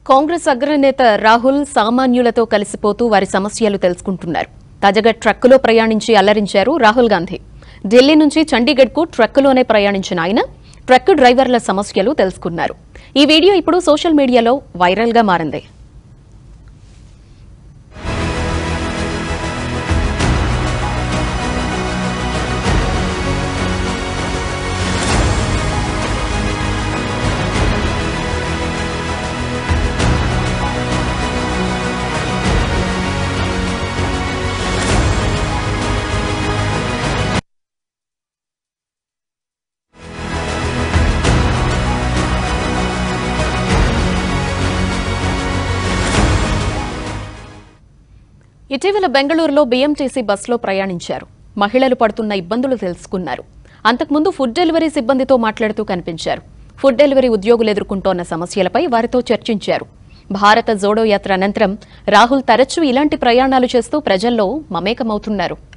కాంగ్రెస్ అగ్రనేత రాహుల్ సామాన్యులతో కలిసిపోతూ వారి సమస్యలు తెలుసుకుంటున్నారు తాజాగా ట్రక్కులో ప్రయాణించి అల్లరించారు రాహుల్ గాంధీ ఢిల్లీ నుంచి చండీగఢ్కు ట్రక్కులోనే ప్రయాణించిన ఆయన ట్రక్కు డ్రైవర్ల సమస్యలు తెలుసుకున్నారు ఈ వీడియో ఇప్పుడు సోషల్ మీడియాలో వైరల్గా మారింది ఇటీవల బెంగళూరులో బీఎంటీసీ బస్సులో ప్రయాణించారు మహిళలు పడుతున్న ఇబ్బందులు తెలుసుకున్నారు అంతకుముందు ఫుడ్ డెలివరీ సిబ్బందితో మాట్లాడుతూ కనిపించారు ఫుడ్ డెలివరీ ఉద్యోగులు ఎదుర్కొంటోన్న సమస్యలపై వారితో చర్చించారు భారత జోడో యాత్ర అనంతరం రాహుల్ తరచూ ఇలాంటి ప్రయాణాలు చేస్తూ ప్రజల్లో మమేకమవుతున్నారు